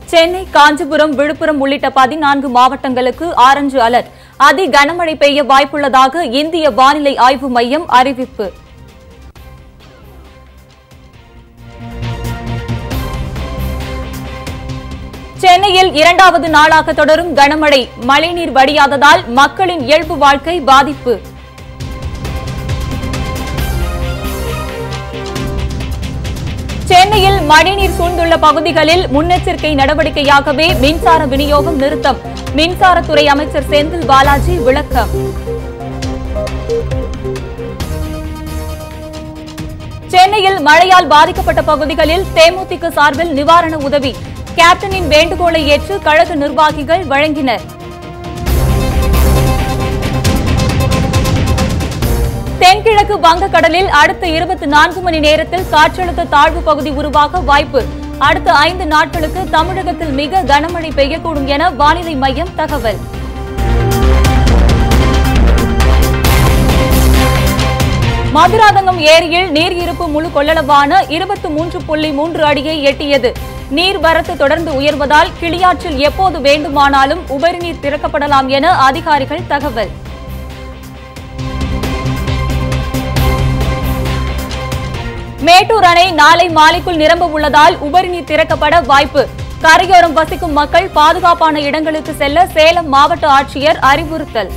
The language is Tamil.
சென்னை காஞ்சிபுரம் விழுப்புரம் உள்ளிட்ட பதினான்கு மாவட்டங்களுக்கு ஆரஞ்சு அலர்ட் அதி கனமழை பெய்ய வாய்ப்புள்ளதாக இந்திய வானிலை ஆய்வு மையம் அறிவிப்பு சென்னையில் இரண்டாவது நாளாக தொடரும் கனமழை மழைநீர் வடியாததால் மக்களின் இயல்பு வாழ்க்கை பாதிப்பு சென்னையில் மழைநீர் சூழ்ந்துள்ள பகுதிகளில் முன்னெச்சரிக்கை நடவடிக்கையாகவே மின்சார விநியோகம் நிறுத்தம் மின்சாரத்துறை அமைச்சர் செந்தில் பாலாஜி விளக்கம் சென்னையில் மழையால் பாதிக்கப்பட்ட பகுதிகளில் தேமுதிக சார்பில் நிவாரண உதவி கேப்டனின் வேண்டுகோளை ஏற்று கழக நிர்வாகிகள் வழங்கினர் தென்கிழக்கு வங்கக்கடலில் அடுத்த இருபத்தி நான்கு மணி நேரத்தில் காற்றழுத்த தாழ்வு பகுதி உருவாக வாய்ப்பு அடுத்த ஐந்து நாட்களுக்கு தமிழகத்தில் மிக கனமழை பெய்யக்கூடும் என வானிலை மையம் தகவல் மதுராதகம் ஏரியில் நீர் இருப்பு முழு கொள்ளளவான இருபத்தி மூன்று புள்ளி மூன்று அடியை எட்டியது நீர் வரத்து தொடர்ந்து உயர்வதால் கிளியாற்றில் எப்போது வேண்டுமானாலும் உபரிநீர் திறக்கப்படலாம் என அதிகாரிகள் தகவல் மேட்டூர் அணை நாளை மாலைக்குள் நிரம்ப உள்ளதால் உபரிநீர் திறக்கப்பட வாய்ப்பு கரையோரம் வசிக்கும் மக்கள் பாதுகாப்பான இடங்களுக்கு செல்ல சேலம் மாவட்ட ஆட்சியர் அறிவுறுத்தல்